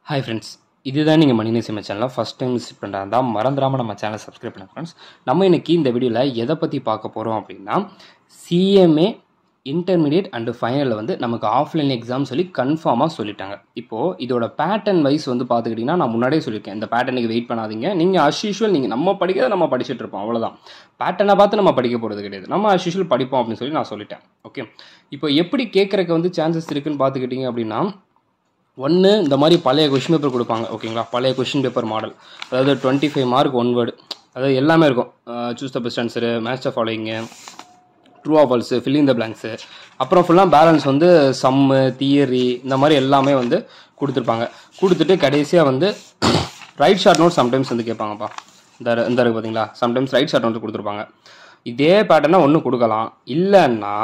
hi friends இதுதான் நீங்கள் மணி நேசிம சேனலில் ஃபஸ்ட் டைம் விசிட் பண்ணுறாங்க தான் மறந்துடாமல் நம்ம சேனலை சப்ஸ்கிரைப் பண்ணுங்க ஃப்ரெண்ட்ஸ் நம்ம இன்னைக்கு இந்த வீடியோவில் எதை பற்றி பார்க்க போகிறோம் அப்படின்னா சிஎம்ஏ இன்டர்மீடியட் அண்டு ஃபைனலில் வந்து நமக்கு ஆஃப்லைன் எக்ஸாம் சொல்லி கன்ஃபார்மாக சொல்லிட்டாங்க இப்போது இதோட பேட்டர்ன் வைஸ் வந்து பார்த்துக்கிட்டிங்கன்னா நான் முன்னாடியே சொல்லியிருக்கேன் இந்த பேட்டர்னுக்கு வெயிட் பண்ணாதீங்க நீங்கள் அஸ் யூஷுவல் நீங்கள் நம்ம படிக்கிறத நம்ம படிச்சுட்டு இருப்போம் அவ்வளோதான் பேட்டர்னை பார்த்து நம்ம படிக்க போகிறது கிடையாது நம்ம அஸ் யூஷுவல் படிப்போம் அப்படின்னு சொல்லி நான் சொல்லிட்டேன் ஓகே இப்போ எப்படி கேட்குறக்கு வந்து சான்சஸ் இருக்குன்னு பார்த்துக்கிட்டிங்க அப்படின்னா ஒன்று இந்த மாதிரி பழைய கொஷின் பேப்பர் கொடுப்பாங்க ஓகேங்களா பழைய கொஷின் பேப்பர் மாடல் அதாவது twenty five mark one word அதாவது எல்லாமே இருக்கும் choose the best answer match of following true of false filling the blanks அப்புறம் ஃபுல்லாக பேலன்ஸ் வந்து சம்மு தியரி இந்த மாதிரி எல்லாமே வந்து கொடுத்துருப்பாங்க கொடுத்துட்டு கடைசியாக வந்து ரைட் ஷார்ட் நோட் சம்டைம்ஸ் வந்து கேட்பாங்கப்பா இந்த இரு- இந்த இருக்கு பார்த்தீங்களா சம்டைம்ஸ் ரைட் ஷார்ட் நோட் கொடுத்துருப்பாங்க இதே பேட்டர்னா ஒன்று கொடுக்கலாம் இல்லைன்னா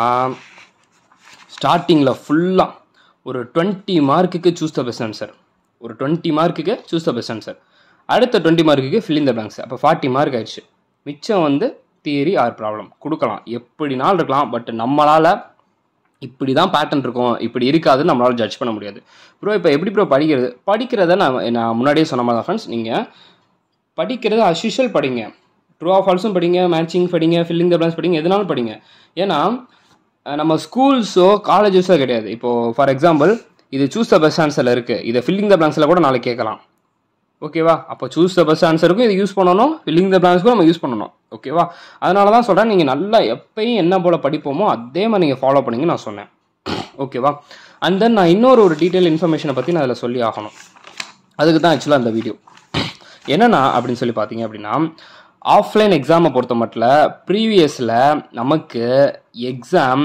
ஸ்டார்டிங்கில் ஃபுல்லாக ஒரு டுவெண்ட்டி மார்க்குக்கு சூஸ் த பெஸ்ட் ஆன்சர் ஒரு டுவெண்ட்டி மார்க்குக்கு சூஸ் த பெஸ்ட் ஆன்சர் அடுத்த டுவெண்ட்டி மார்க்குக்கு ஃபில்லிங் த பிளாங்க்ஸ் அப்போ ஃபார்ட்டி மார்க் ஆயிடுச்சு மிச்சம் வந்து தியரி ஆர் ப்ராப்ளம் கொடுக்கலாம் எப்படினாலும் இருக்கலாம் பட் நம்மளால் இப்படி தான் பேட்டர்ன் இருக்கும் இப்படி இருக்காதுன்னு நம்மளால ஜட்ஜ் பண்ண முடியாது ப்ரோ இப்போ எப்படி ப்ரோ படிக்கிறது படிக்கிறத நான் நான் முன்னாடியே சொன்ன மாதிரி தான் ஃப்ரெண்ட்ஸ் நீங்கள் படிக்கிறது அஸ்யூஷுவல் படிங்க ட்ரூ ஆஃப் ஆல்ஸும் படிங்க மேட்சிங் படிங்க ஃபில்லிங் த பிளான்ஸ் படிங்க எதுனாலும் படிங்க ஏன்னா அஹ், நம்ம ஸ்கூல்ஸோ காலேஜஸோ கிடையாது இப்போது ஃபார் எக்ஸாம்பிள் இது சூஸ் த பெஸ்ட் ஆன்சரில் இருக்குது இதை ஃபில்லிங் த பிளான்ஸில் கூட நாளைக்கு கேட்கலாம் ஓகேவா அப்போ சூஸ் த பெஸ்ட் ஆன்சருக்கும் இது யூஸ் பண்ணணும் ஃபில்லிங் த பிளான்ஸ்க்கும் நம்ம யூஸ் பண்ணணும் ஓகேவா அதனால தான் சொல்கிறேன் நீங்கள் நல்லா எப்பயும் என்ன போல் படிப்போமோ அதே மாதிரி நீங்கள் ஃபாலோ பண்ணீங்க நான் சொன்னேன் ஓகேவா அண்ட் தென் நான் இன்னொரு ஒரு டீட்டெயில் இன்ஃபர்மேஷனை பற்றி நான் அதில் சொல்லி ஆகணும் அதுக்கு தான் ஆக்சுவலாக அந்த வீடியோ என்னன்னா அப்படின்னு சொல்லி பார்த்தீங்க அப்படின்னா ஆஃப்லைன் எக்ஸாமை பொறுத்த மட்டும் ப்ரீவியஸில் நமக்கு எக்ஸாம்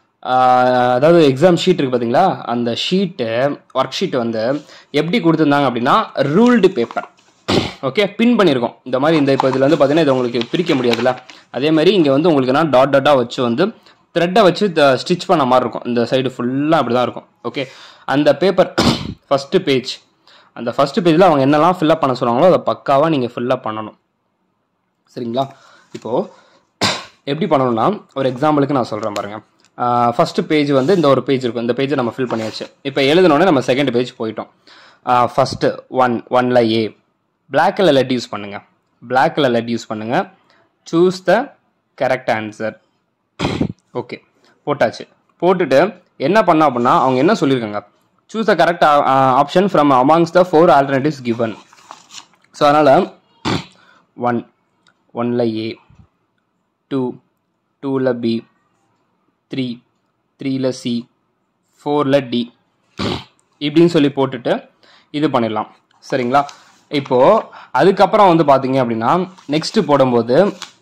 அதாவது எக்ஸாம் ஷீட் இருக்கு பார்த்தீங்களா அந்த ஷீட்டு ஒர்க் ஷீட் வந்து எப்படி கொடுத்துருந்தாங்க அப்படின்னா ரூல்டு பேப்பர் ஓகே பின் பண்ணியிருக்கோம் இந்த மாதிரி இந்த இப்போ இதில் வந்து பார்த்தீங்கன்னா இதை உங்களுக்கு பிரிக்க முடியாதுல்ல அதே மாதிரி இங்கே வந்து உங்களுக்கு நான் டாட் டாட்டாக வச்சு வந்து த்ரெட்டை வச்சு ஸ்டிச் பண்ண மாதிரி இருக்கும் இந்த சைடு ஃபுல்லாக அப்படி தான் இருக்கும் ஓகே அந்த பேப்பர் ஃபஸ்ட்டு பேஜ் அந்த ஃபஸ்ட்டு பேஜில் அவங்க என்னெல்லாம் ஃபில்அப் பண்ண சொன்னாங்களோ அதை பக்காவாக நீங்கள் ஃபில்அப் பண்ணணும் சரிங்களா இப்போது எப்படி பண்ணணும்னா ஒரு எக்ஸாம்பிளுக்கு நான் சொல்கிறேன் பாருங்கள் ஃபஸ்ட்டு பேஜ் வந்து இந்த ஒரு பேஜ் இருக்கும் இந்த பேஜை நம்ம ஃபில் பண்ணியாச்சு இப்போ எழுதினோடனே நம்ம செகண்ட் பேஜ் போயிட்டோம் ஃபஸ்ட்டு ஒன் ஒன்ல A black colour lead use பண்ணுங்கள் பிளாக் கலர் லெட் யூஸ் பண்ணுங்கள் choose the correct answer okay போட்டாச்சு போட்டுட்டு என்ன பண்ணோம் அப்படின்னா அவங்க என்ன சொல்லியிருக்காங்க choose the correct option from amongst the four alternatives given so அதனால் ஒன் ஒன்ல ஏ டூ டூவில் பி த்ரீ த்ரீல சி ஃபோரில் டி இப்படின்னு சொல்லி போட்டுட்டு இது பண்ணிடலாம் சரிங்களா இப்போது அதுக்கப்புறம் வந்து பார்த்தீங்க அப்படின்னா நெக்ஸ்ட் போடும்போது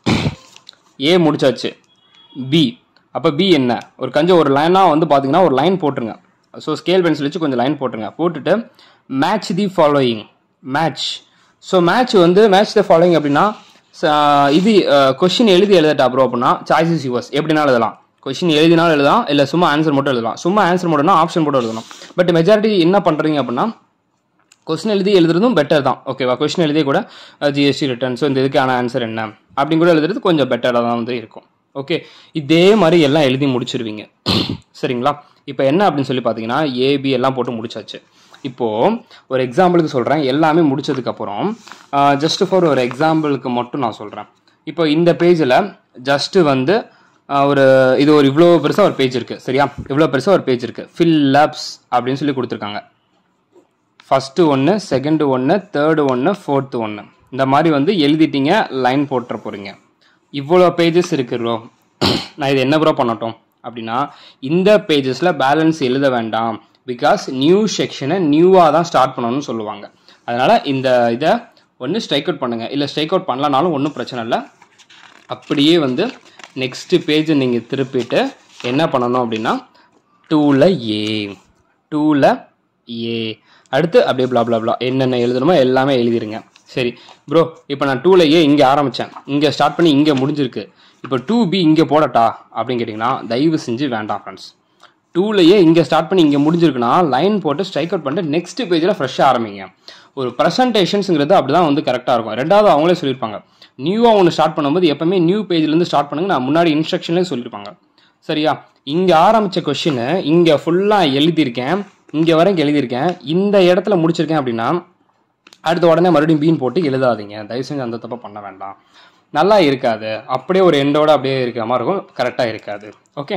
ஏ முடிச்சாச்சு பி அப்போ பி என்ன ஒரு கொஞ்சம் ஒரு லைனாக வந்து பார்த்தீங்கன்னா ஒரு லைன் போட்டுருங்க ஸோ ஸ்கேல் பென்சில் வச்சு கொஞ்சம் லைன் போட்டுருங்க போட்டுட்டு match the following match so match வந்து மேட்ச் த ஃபாலோயிங் அப்படின்னா ச- இது கொஷின் எழுதி எழுதட்டா ப்ரோ அப்படின்னா சாய்ஸஸ் யூவர்ஸ் எப்படினாலும் எழுதலாம் கொஷின் எழுதினாலும் எழுதலாம் இல்லை சும்மா ஆன்சர் மட்டும் எழுதலாம் சும்மா ஆன்சர் மட்டும்னா ஆப்ஷன் மட்டும் எழுதணும் பட் மெஜாரிட்டி என்ன பண்ணுறீங்க அப்படின்னா கொஸ்டின் எழுதி எழுதுறதும் பெட்டர் தான் ஓகேவா கொஸ்டின் எழுதி கூட ஜிஎஸ்டி ரிட்டர்ன் ஸோ இந்த இதுக்கான ஆன்சர் என்ன அப்படின்னு கூட எழுதுறது கொஞ்சம் பெட்டராக தான் வந்து இருக்கும் ஓகே இதே மாதிரி எல்லாம் எழுதி முடிச்சிருவீங்க சரிங்களா இப்போ என்ன அப்படின்னு சொல்லி பார்த்தீங்கன்னா ஏபி எல்லாம் போட்டு முடிச்சாச்சு இப்போது ஒரு எக்ஸாம்பிளுக்கு சொல்கிறேன் எல்லாமே முடிச்சதுக்கப்புறம் ஜஸ்ட் ஃபார் ஒரு எக்ஸாம்பிளுக்கு மட்டும் நான் சொல்கிறேன் இப்போ இந்த பேஜில் ஜஸ்ட்டு வந்து ஆஹ், ஒரு இது ஒரு இவ்வளோ பெருசாக ஒரு பேஜ் இருக்குது சரியா இவ்வளோ பெருசாக ஒரு பேஜ் இருக்குது ஃபில் லேப்ஸ் அப்படின்னு சொல்லி கொடுத்துருக்காங்க ஃபஸ்ட்டு ஒன்று செகண்டு ஒன்று தேர்டு ஒன்று ஃபோர்த்து ஒன்று இந்த மாதிரி வந்து எழுதிட்டீங்க லைன் போட்டுற போகிறீங்க இவ்வளோ பேஜஸ் இருக்கு ப்ரோ நான் இது என்ன ப்ரோ பண்ணட்டும் அப்படின்னா இந்த பேஜஸில் பேலன்ஸ் எழுத வேண்டாம் பிகாஸ் நியூ செக்ஷனை நியூவாக தான் ஸ்டார்ட் பண்ணணும்னு சொல்லுவாங்க அதனால் இந்த இதை ஒன்று ஸ்ட்ரைக் அவுட் பண்ணுங்கள் இல்லை ஸ்ட்ரைக் அவுட் பண்ணலனாலும் ஒன்றும் பிரச்சனை இல்லை அப்படியே வந்து நெக்ஸ்ட் பேஜ் நீங்கள் திருப்பிட்டு என்ன பண்ணணும் அப்படின்னா டூவில் ஏ டூவில் ஏ அடுத்து அப்படியே blah blah blah என்னென்ன எழுதணுமோ எல்லாமே எழுதிருங்க சரி ப்ரோ இப்போ நான் டூவில் ஏ இங்கே ஆரம்பித்தேன் இங்கே ஸ்டார்ட் பண்ணி இங்கே முடிஞ்சிருக்கு இப்போ டூ பி இங்கே போடட்டா அப்படின்னு கேட்டிங்கன்னா தயவு செஞ்சு வேண்டாம் ஃப்ரெண்ட்ஸ் டூலையே இங்கே ஸ்டார்ட் பண்ணி இங்கே முடிஞ்சிருக்குன்னா லைன் போட்டு ஸ்ட்ரைக் அவுட் பண்ணிட்டு நெக்ஸ்ட் பேஜில் ஃப்ரெஷ்ஷாக ஆரம்பிங்க ஒரு ப்ரெசன்டேஷன்ஸுங்கிறது அப்படி தான் வந்து கரெக்டாக இருக்கும் ரெண்டாவது அவங்களே சொல்லியிருப்பாங்க நியூவாக ஒன்று ஸ்டார்ட் பண்ணும்போது எப்பவுமே நியூ பேஜ்லேருந்து ஸ்டார்ட் பண்ணுங்க நான் முன்னாடி இன்ஸ்ட்ரக்ஷன்லேயே சொல்லியிருப்பாங்க சரியா இங்கே ஆரம்பித்த கொஷினை இங்கே ஃபுல்லாக எழுதியிருக்கேன் இங்கே வரைக்கும் எழுதியிருக்கேன் இந்த இடத்துல முடிச்சிருக்கேன் அப்படின்னா அடுத்த உடனே மறுபடியும் பீன் போட்டு எழுதாதீங்க தயவு செஞ்சு அந்த தப்பை பண்ண வேண்டாம் நல்லா இருக்காது அப்படியே ஒரு எண்டோட அப்படியே இருக்கிற மாதிரி இருக்கும் கரெக்டாக இருக்காது ஓகே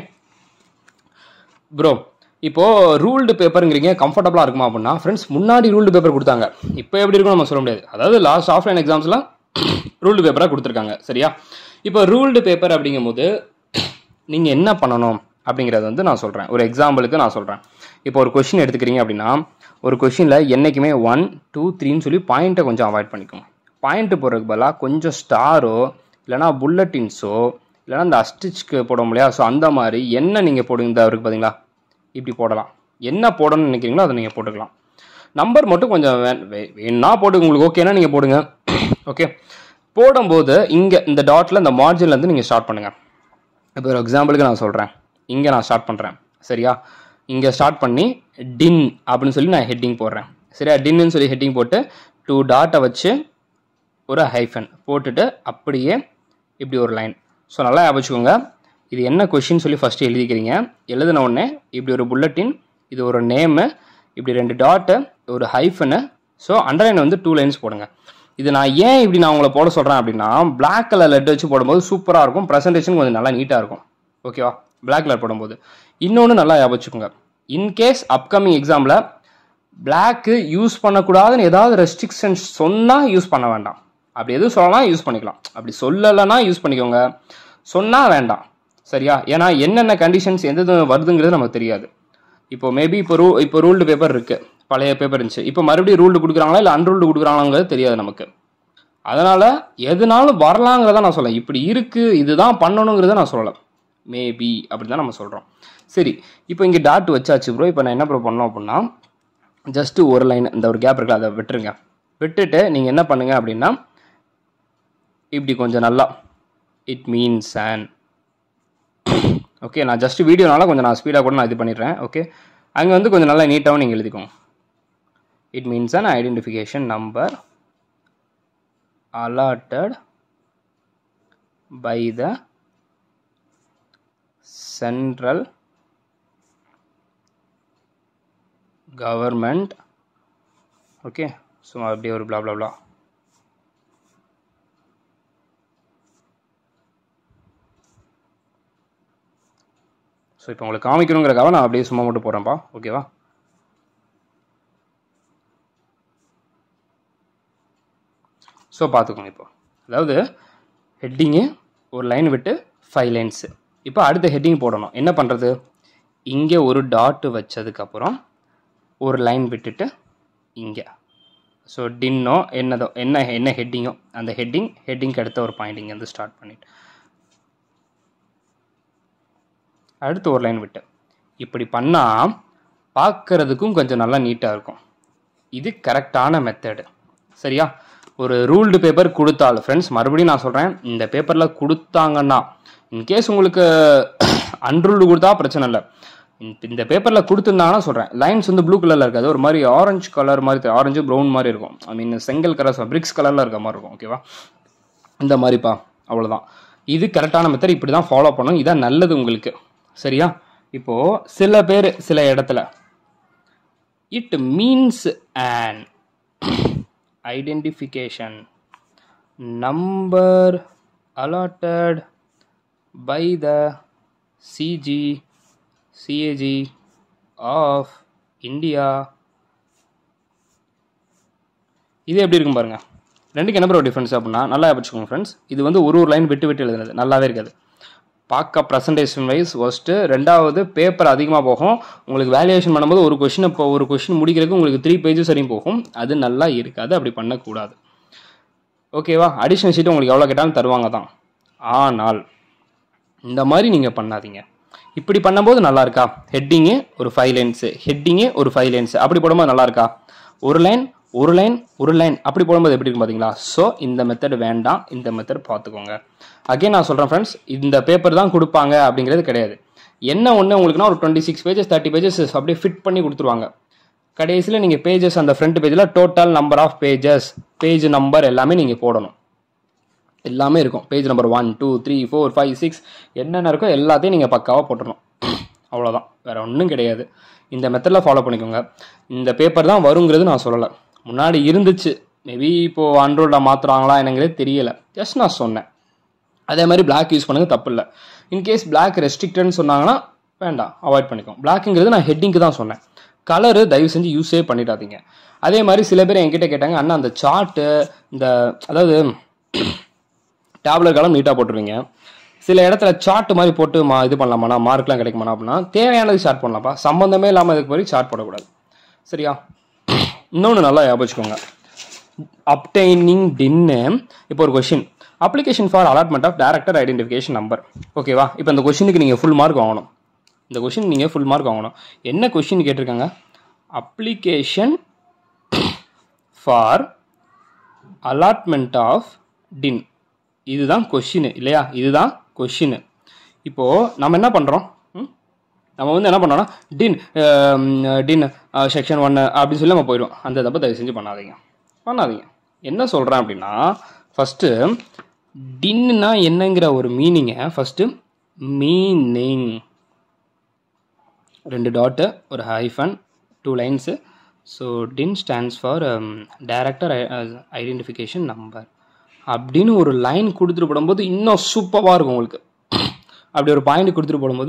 ப்ரோ இப்போ ரூல்டு பேப்பருங்கிறீங்க கம்ஃபர்டபுளாக இருக்குமா அப்படின்னா ஃப்ரெண்ட்ஸ் முன்னாடி ரூல்டு பேப்பர் கொடுத்தாங்க இப்போ எப்படி இருக்கும் நம்ம சொல்ல முடியாது அதாவது லாஸ்ட் ஆஃப்லைன் எக்ஸாம்ஸ்லாம் ரூல்டு பேப்பராக கொடுத்துருக்காங்க சரியா இப்போ ரூல்டு பேப்பர் அப்படிங்கும்போது நீங்கள் என்ன பண்ணணும் அப்படிங்கிறத வந்து நான் சொல்கிறேன் ஒரு எக்ஸாம்பிளுக்கு நான் சொல்கிறேன் இப்போ ஒரு கொஷின் எடுத்துக்கிறீங்க அப்படின்னா ஒரு கொஷினில் என்றைக்குமே ஒன் டூ த்ரீன்னு சொல்லி பாயிண்ட்டை கொஞ்சம் அவாய்ட் பண்ணிக்கோங்க பாயிண்ட்டு போடுறதுக்கு பதிலாக கொஞ்சம் ஸ்டாரோ இல்லைனா புல்லட்டின்ஸோ இல்லைனா இந்த அஸ்டிச்க்கு போடுவோம் இல்லையா ஸோ அந்த மாதிரி என்ன நீங்கள் போடுங்க இந்த அவருக்கு பார்த்தீங்களா இப்படி போடலாம் என்ன போடணும்னு நினைக்கிறீங்களோ அதை நீங்கள் போட்டுக்கலாம் நம்பர் மட்டும் கொஞ்சம் வே வே- வேணும்னா போட்டுங்க உங்களுக்கு ஓகேனா நீங்கள் போடுங்க ஓகே போடும்போது இங்கே இந்த டாட்டில் இந்த மார்ஜின்லேருந்து நீங்கள் ஸ்டார்ட் பண்ணுங்கள் இப்போ ஒரு எக்ஸாம்பிளுக்கு நான் சொல்கிறேன் இங்கே நான் ஸ்டார்ட் பண்ணுறேன் சரியா இங்கே ஸ்டார்ட் பண்ணி டின் அப்படின்னு சொல்லி நான் ஹெட்டிங் போடுறேன் சரியா டின்னு சொல்லி ஹெட்டிங் போட்டு டூ டாட்டை வச்சு ஒரு ஹைஃபன் போட்டுட்டு அப்படியே இப்படி ஒரு லைன் ஸோ நல்லா ஞாபகம் வச்சுக்கோங்க இது என்ன கொஷின் சொல்லி ஃபஸ்ட்டு எழுதிக்கிறீங்க எழுதின உடனே இப்படி ஒரு புல்லட்டின் இது ஒரு நேமு இப்படி ரெண்டு டாட்டு ஒரு ஹைஃபனு ஸோ அண்டர்லைன் வந்து டூ லைன்ஸ் போடுங்க இது நான் ஏன் இப்படி நான் உங்களை போட சொல்கிறேன் அப்படின்னா Black கலர் லெட் வச்சு போடும்போது சூப்பராக இருக்கும் ப்ரெசன்டேஷன் கொஞ்சம் நல்லா நீட்டாக இருக்கும் ஓகேவா Black கலர் போடும்போது இன்னொன்று நல்லா ஞாபகம் வச்சுக்கோங்க இன்கேஸ் அப்கமிங் எக்ஸாமில் பிளாக்கு யூஸ் பண்ணக்கூடாதுன்னு ஏதாவது ரெஸ்ட்ரிக்ஷன்ஸ் சொன்னால் யூஸ் பண்ண வேண்டாம் அப்படி எதுவும் சொல்லலாம் யூஸ் பண்ணிக்கலாம் அப்படி சொல்லலைன்னா யூஸ் பண்ணிக்கோங்க சொன்னால் வேண்டாம் சரியா ஏன்னா என்னென்ன கண்டிஷன்ஸ் எந்த எது வருதுங்கிறது நமக்கு தெரியாது இப்போ மேபி இப்போ ரூ இப்போ ரூல்டு பேப்பர் இருக்குது பழைய பேப்பர் இருந்துச்சு இப்போ மறுபடியும் ரூல்டு கொடுக்குறாங்களா இல்லை அன்ரூல்டு கொடுக்குறாங்களாங்கிறது தெரியாது நமக்கு அதனால் எதுனாலும் வரலாங்கிறத நான் சொல்ல இப்படி இருக்குது இதுதான் பண்ணணுங்கிறத நான் சொல்லலை மேபி அப்படி தான் நம்ம சொல்கிறோம் சரி இப்போ இங்கே டாட் வச்சாச்சு ப்ரோ இப்போ நான் என்ன ப்ரோ பண்ணோம் அப்படின்னா ஜஸ்ட்டு ஒரு லைன் இந்த ஒரு கேப் இருக்குல்ல அதை விட்டுருங்க விட்டுட்டு நீங்கள் என்ன பண்ணுங்க அப்படின்னா இப்படி கொஞ்சம் நல்லா இட் மீன்ஸ் அண்ட் ஓகே நான் ஜஸ்ட் வீடியோனால கொஞ்சம் நான் ஸ்பீடாக கூட நான் இது பண்ணிடுறேன் ஓகே அங்கே வந்து கொஞ்சம் நல்லா நீட்டாகவும் நீங்கள் எழுதிக்கோங்க it means an identification number allotted by the central government okay சும்மா அப்படியே ஒரு blah blah blah ஸோ இப்போ உங்களுக்கு காமிக்கணுங்கிறக்காக நான் அப்படியே சும்மா மட்டும் போடுறேன்ப்பா ஓகேவா ஸோ பார்த்துக்கோங்க இப்போ அதாவது ஹெட்டிங்கு ஒரு லைன் விட்டு ஃபைவ் லைன்ஸு இப்போ அடுத்த ஹெட்டிங் போடணும் என்ன பண்ணுறது இங்கே ஒரு டாட்டு வச்சதுக்கப்புறம் ஒரு லைன் விட்டுட்டு இங்கே ஸோ டின்னோ என்னதோ என்ன என்ன ஹெட்டிங்கோ அந்த ஹெட்டிங் ஹெட்டிங்க்கு அடுத்த ஒரு பாயிண்ட் இங்கேருந்து ஸ்டார்ட் பண்ணிட்டு அடுத்து ஒரு லைன் விட்டு இப்படி பண்ணால் பார்க்கறதுக்கும் கொஞ்சம் நல்லா நீட்டாக இருக்கும் இது கரெக்டான மெத்தடு சரியா ஒரு ரூல்டு பேப்பர் கொடுத்தாலும் ஃப்ரெண்ட்ஸ் மறுபடியும் நான் சொல்கிறேன் இந்த பேப்பரில் கொடுத்தாங்கன்னா இன்கேஸ் உங்களுக்கு அன்ரூல்டு கொடுத்தா பிரச்சனை இல்லை இந்த- இந்த பேப்பரில் கொடுத்துருந்தாங்கன்னா சொல்கிறேன் லைன்ஸ் வந்து ப்ளூ கலரில் இருக்காது ஒரு மாதிரி ஆரஞ்சு கலர் மாதிரி ஆரஞ்சு ப்ரௌன் மாதிரி இருக்கும் ஐ மீன் செங்கல் கலர் பிரிக்ஸ் கலரில் இருக்க மாதிரி இருக்கும் ஓகேவா இந்த மாதிரிப்பா அவ்வளோதான் இது கரெக்டான மெத்தட் இப்படி தான் ஃபாலோ பண்ணணும் இதான் நல்லது உங்களுக்கு சரியா இப்போது சில பேர் சில இடத்துல it means an identification number allotted by the CG CAG of India இது எப்படி இருக்கும் பாருங்க ரெண்டுக்கு என்ன ப்ரோ டிஃப்ரென்ஸ் அப்படின்னா நல்லா வச்சுக்கோங்க ஃப்ரெண்ட்ஸ் இது வந்து ஒரு ஒரு லைன் விட்டு விட்டு எழுதுனது நல்லாவே இருக்காது பார்க்க ப்ரெசன்டேஷன் வைஸ் ஃபஸ்ட்டு ரெண்டாவது பேப்பர் அதிகமாக போகும் உங்களுக்கு வேல்யூவேஷன் பண்ணும்போது ஒரு கொஷின் இப்போ ஒரு கொஷின் முடிக்கிறதுக்கு உங்களுக்கு த்ரீ பேஜஸ் வரையும் போகும் அது நல்லா இருக்காது அப்படி பண்ணக்கூடாது ஓகேவா அடிஷ்னல் ஷீட் உங்களுக்கு எவ்வளோ கேட்டாலும் தருவாங்க தான் ஆனால் இந்த மாதிரி நீங்கள் பண்ணாதீங்க இப்படி பண்ணும்போது நல்லா இருக்கா ஹெட்டிங்கு ஒரு ஃபைவ் லைன்ஸு ஹெட்டிங்கு ஒரு ஃபைவ் லைன்ஸ் அப்படி போடும்போது நல்லா இருக்கா ஒரு லைன் ஒரு லைன் ஒரு லைன் அப்படி போடும்போது எப்படி இருக்கும் பார்த்தீங்களா ஸோ இந்த மெத்தட் வேண்டாம் இந்த மெத்தட் பார்த்துக்கோங்க அகைன் நான் சொல்கிறேன் ஃப்ரெண்ட்ஸ் இந்த பேப்பர் தான் கொடுப்பாங்க அப்படிங்கிறது கிடையாது என்ன ஒன்று உங்களுக்குன்னா ஒரு twenty six pages thirty pages அப்படியே ஃபிட் பண்ணி கொடுத்துருவாங்க கடைசியில் நீங்கள் பேஜஸ் அந்த ஃப்ரண்ட் பேஜில் total number of pages page number எல்லாமே நீங்கள் போடணும் எல்லாமே இருக்கும் page number one two three four five six என்னென்ன இருக்கோ எல்லாத்தையும் நீங்கள் பக்காவாக போட்டுடணும் அவ்வளோதான் வேறு ஒன்றும் கிடையாது இந்த மெத்தடில் ஃபாலோ பண்ணிக்கோங்க இந்த பேப்பர் தான் வருங்கிறது நான் சொல்லலை முன்னாடி இருந்துச்சு மேபி இப்போது அன்ரோல்டாக மாற்றுறாங்களா என்னங்கிறதே தெரியல ஜஸ்ட் நான் சொன்னேன் அதே மாதிரி பிளாக் யூஸ் பண்ணுங்க தப்பு இல்லை இன்கேஸ் பிளாக் ரெஸ்ட்ரிக்டட்னு சொன்னாங்கன்னா வேண்டாம் அவாய்ட் பண்ணிக்கோங்க பிளாக்குங்கிறது நான் ஹெட்டிங்க்கு தான் சொன்னேன் கலரு தயவு செஞ்சு யூஸே பண்ணிடாதீங்க அதே மாதிரி சில பேர் என்கிட்ட கேட்டாங்க அண்ணா அந்த சார்ட்டு இந்த அதாவது டேப்லெட் காலம் நீட்டாக போட்டுருவீங்க சில இடத்துல சார்ட் மாதிரி போட்டு மா இது பண்ணலாமாண்ணா மார்க்லாம் கிடைக்குமாண்ணா அப்படின்னா தேவையானது ஷார்ட் பண்ணலாம்ப்பா சம்மந்தமே இல்லாமல் இதுக்கு மாதிரி சார்ட் போடக்கூடாது சரியா இன்னொன்று நல்லா ஞாபகம் வச்சுக்கோங்க அப்டைனிங் டின்னு இப்போ ஒரு question application for allotment of director identification number ஓகேவா இப்போ இந்த கொஷினுக்கு நீங்கள் ஃபுல் மார்க் வாங்கணும் இந்த கொஷின் நீங்கள் ஃபுல் மார்க் வாங்கணும் என்ன கொஷின் கேட்டிருக்காங்க application for allotment of TIN இதுதான் கொஷின் இல்லையா இதுதான் கொஷின் இப்போது நம்ம என்ன பண்ணுறோம் நம்ம வந்து என்ன பண்ணோம்னா டின் டின் செக்ஷன் ஒன்று அப்படின்னு சொல்லி நம்ம போயிடுவோம் அந்த தப்பை தயவு செஞ்சு பண்ணாதீங்க பண்ணாதீங்க என்ன சொல்கிறேன் அப்படின்னா ஃபஸ்ட்டு டின்னா என்னங்கிற ஒரு மீனிங்கை ஃபஸ்ட்டு மீனிங் ரெண்டு டாட்டு ஒரு hyphen two lines so TIN stands for director identification number அப்படின்னு ஒரு லைன் கொடுத்துட்டு போடும்போது இன்னும் சூப்பராக இருக்கும் உங்களுக்கு அப்படி ஒரு பாயிண்ட் கொடுத்துட்டு போடும்போது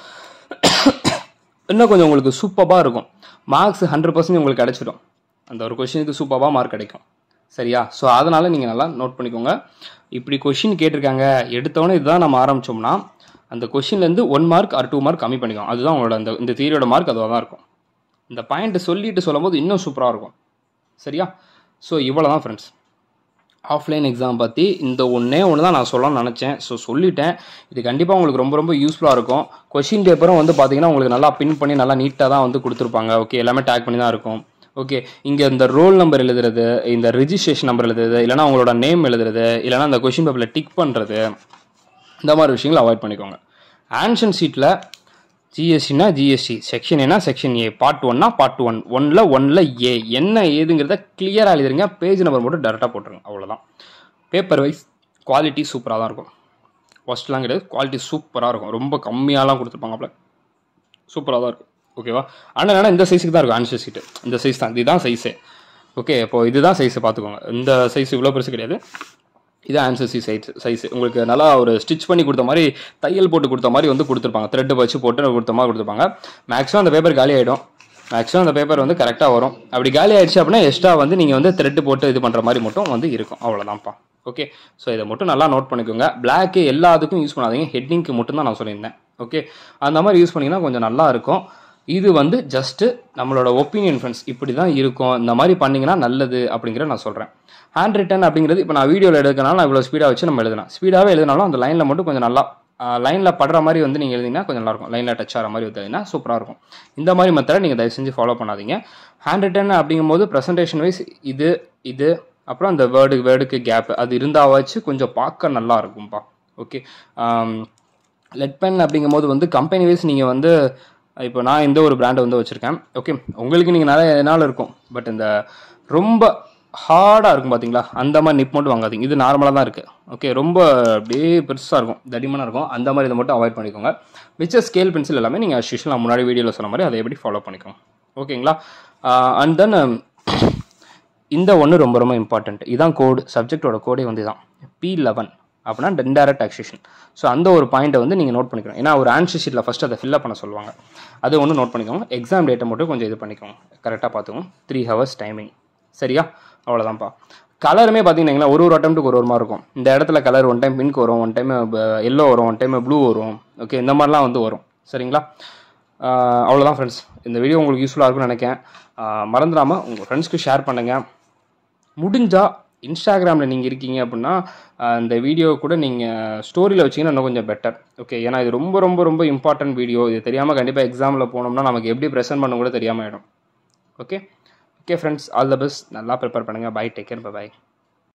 இன்னும் கொஞ்சம் உங்களுக்கு சூப்பராக இருக்கும் மார்க்ஸ் ஹண்ட்ரட் பர்சன்ட் உங்களுக்கு கிடைச்சிடும் அந்த ஒரு கொஷினுக்கு சூப்பராக மார்க் கிடைக்கும் சரியா ஸோ அதனால் நீங்கள் நல்லா நோட் பண்ணிக்கோங்க இப்படி கொஷின் கேட்டிருக்காங்க எடுத்தோன்னே இதுதான் நம்ம ஆரம்பித்தோம்னா அந்த கொஷின்லேருந்து one mark or two mark கம்மி பண்ணிக்கோங்க அதுதான் உங்களோட அந்த இந்த தியரியோட மார்க் அதுவாக தான் இருக்கும் இந்த பாயிண்ட்டை சொல்லிட்டு சொல்லும்போது இன்னும் சூப்பராக இருக்கும் சரியா ஸோ இவ்வளோ தான் ஃப்ரெண்ட்ஸ் ஆஃப்லைன் எக்ஸாம் பற்றி இந்த ஒன்றே ஒன்று தான் நான் சொல்லணும்னு நினச்சேன் ஸோ சொல்லிட்டேன் இது கண்டிப்பாக உங்களுக்கு ரொம்ப ரொம்ப யூஸ்ஃபுல்லாக இருக்கும் கொஷின் பேப்பரும் வந்து பார்த்தீங்கன்னா உங்களுக்கு நல்லா பின் பண்ணி நல்லா நீட்டாக தான் வந்து கொடுத்துருப்பாங்க ஓகே எல்லாமே டேக் பண்ணி தான் இருக்கும் ஓகே இங்கே இந்த ரோல் நம்பர் எழுதுறது இந்த ரிஜிஸ்ட்ரேஷன் நம்பர் எழுதுறது இல்லைனா உங்களோட நேம் எழுதுறது இல்லைனா அந்த கொஷின் பேப்பரில் டிக் பண்ணுறது இந்த மாதிரி விஷயங்களை அவாய்ட் பண்ணிக்கோங்க ஆன்சன் சீட்டில் ஜிஎஸ்டினா ஜிஎஸ்டி செக்ஷன் என்ன செக்ஷன் ஏ பார்ட் ஒன்னா பார்ட் ஒன் ஒன்ல ஒன்ல ஏ என்ன ஏதுங்கிறத கிளியராக எழுதுறீங்க பேஜ் நம்பர் மட்டும் டேரெக்டாக போட்டுருங்க அவ்வளோதான் பேப்பர் வைஸ் குவாலிட்டி சூப்பராக தான் இருக்கும் ஃபஸ்ட்லாம் கிடையாது குவாலிட்டி சூப்பராக இருக்கும் ரொம்ப கம்மியாலாம் கொடுத்துருப்பாங்க சூப்பராக தான் இருக்கும் ஓகேவா ஆனால் என்ன இந்த சைஸுக்கு தான் இருக்கும் ஆன்சர் சீட்டு இந்த சைஸ் தான் இதுதான் சைஸே ஓகே இப்போ இதுதான் சைஸை பார்த்துக்கோங்க இந்த சைஸ் இவ்வளோ பெருசு கிடையாது இது ஆன்சர் சி சைஸ் சைஸ் உங்களுக்கு நல்லா ஒரு ஸ்டிச் பண்ணி கொடுத்த மாதிரி தையல் போட்டு கொடுத்த மாதிரி வந்து கொடுத்துருப்பாங்க த்ரெட்டு வச்சு போட்டு கொடுத்த மாதிரி கொடுத்துருப்பாங்க மேக்ஸிமம் அந்த பேப்பர் காலி ஆகிடும் மேக்ஸிமம் அந்த பேப்பர் வந்து கரெக்டாக வரும் அப்படி காலி ஆயிடுச்சு அப்படின்னா எக்ஸ்ட்ரா வந்து நீங்கள் வந்து த்ரெட்டு போட்டு இது பண்ணுற மாதிரி மட்டும் வந்து இருக்கும் அவ்வளோதான்ப்பா ஓகே ஸோ இதை மட்டும் நல்லா நோட் பண்ணிக்கோங்க பிளாக்கு எல்லாத்துக்கும் யூஸ் பண்ணாதீங்க ஹெட்டிங்க்கு மட்டும் தான் நான் சொல்லியிருந்தேன் ஓகே அந்த மாதிரி யூஸ் பண்ணிங்கன்னா கொஞ்சம் நல்லா இருக்கும் இது வந்து ஜஸ்ட்டு நம்மளோட ஒப்பீனியன் ஃப்ரெண்ட்ஸ் இப்படி தான் இருக்கும் இந்த மாதிரி பண்ணிங்கன்னா நல்லது அப்படிங்கிற நான் சொல்கிறேன் ஹேண்ட் ரிட்டன் அப்படிங்கிறது இப்போ நான் வீடியோவில் எடுக்கனால நான் இவ்வளோ ஸ்பீடாக வச்சு நம்ம எழுதலாம் ஸ்பீடாகவே எழுதினாலும் அந்த லைனில் மட்டும் கொஞ்சம் நல்லா லைனில் படுற மாதிரி வந்து நீங்கள் எழுதிங்கன்னா கொஞ்சம் நல்லாயிருக்கும் லைனில் டச் ஆகிற மாதிரி எழுதினா சூப்பராக இருக்கும் இந்த மாதிரி மெத்தடை நீங்கள் தயவு செஞ்சு ஃபாலோ பண்ணாதீங்க ஹேண்ட் ரிட்டன் அப்படிங்கும்போது ப்ரெசன்டேஷன் வைஸ் இது இது அப்புறம் அந்த வேர்டு வேர்டுக்கு கேப் அது இருந்தால் வச்சு கொஞ்சம் பார்க்க நல்லா இருக்கும்ப்பா ஓகே லெட் பென் அப்படிங்கும்போது வந்து கம்பெனி வைஸ் நீங்கள் வந்து இப்போ நான் இந்த ஒரு பிராண்டை வந்து வச்சுருக்கேன் ஓகே உங்களுக்கு நீங்கள் நிறைய நாள் இருக்கும் பட் இந்த ரொம்ப ஹார்டாக இருக்கும் பார்த்தீங்களா அந்த மாதிரி நிப் மட்டும் வாங்காதீங்க இது நார்மலாக தான் இருக்குது ஓகே ரொம்ப அப்படியே பெருசாக இருக்கும் தடிமனாக இருக்கும் அந்த மாதிரி இதை மட்டும் அவாய்ட் பண்ணிக்கோங்க மிச்ச ஸ்கேல் பென்சில் எல்லாமே நீங்கள் அஸ்யூஷன் நான் முன்னாடி வீடியோவில் சொன்ன மாதிரி அதை எப்படி ஃபாலோ பண்ணிக்கோங்க ஓகேங்களா அண்ட் தென் இந்த ஒன்று ரொம்ப ரொம்ப இம்பார்ட்டண்ட் இதான் கோடு சப்ஜெக்டோட கோடே வந்து இதான் பி லெவன் அப்படின்னா இன்டைரக்ட் டாக்ஸேஷன் ஸோ அந்த ஒரு பாயிண்ட்டை வந்து நீங்கள் நோட் பண்ணிக்கணும் ஏன்னா ஒரு ஆன்சர் ஷீட்டில் ஃபஸ்ட்டு அதை ஃபில்அப் பண்ண சொல்லுவாங்க அது ஒன்று நோட் பண்ணிக்கோங்க எக்ஸாம் டேட்டை மட்டும் கொஞ்சம் இது பண்ணிக்கோங்க கரெக்டாக பார்த்துக்கோங்க த்ரீ ஹவர்ஸ் டைமிங் சரியா அவ்வளோதான்ப்பா கலருமே பார்த்தீங்கன்னா ஒரு ஒரு அட்டம்ப்ட்டுக்கு ஒரு ஒரு மாதிரி இருக்கும் இந்த இடத்துல கலர் ஒன் டைம் பிங்க் வரும் ஒன் டைம் எல்லோ வரும் ஒன் டைம் ப்ளூ வரும் ஓகே இந்த மாதிரிலாம் வந்து வரும் சரிங்களா அவ்வளோதான் ஃப்ரெண்ட்ஸ் இந்த வீடியோ உங்களுக்கு யூஸ்ஃபுல்லாக இருக்கும்னு நினைக்கிறேன் மறந்துடாமல் உங்கள் ஃப்ரெண்ட்ஸ்க்கு ஷேர் பண்ணுங்கள் முடிஞ்சால் இன்ஸ்டாகிராமில் நீங்கள் இருக்கீங்க அப்படின்னா இந்த வீடியோ கூட நீங்கள் ஸ்டோரியில் வச்சிங்கன்னா இன்னும் கொஞ்சம் பெட்டர் ஓகே ஏன்னா இது ரொம்ப ரொம்ப ரொம்ப இம்பார்ட்டன்ட் வீடியோ இது தெரியாமல் கண்டிப்பாக எக்ஸாமில் போனோம்னா நமக்கு எப்படி ப்ரெசென்ட் பண்ண கூட தெரியாமல் ஆகிடும் okay okay friends all the best நல்லா ப்ரிப்பேர் பண்ணுங்கள் பை டேக் கேர் பை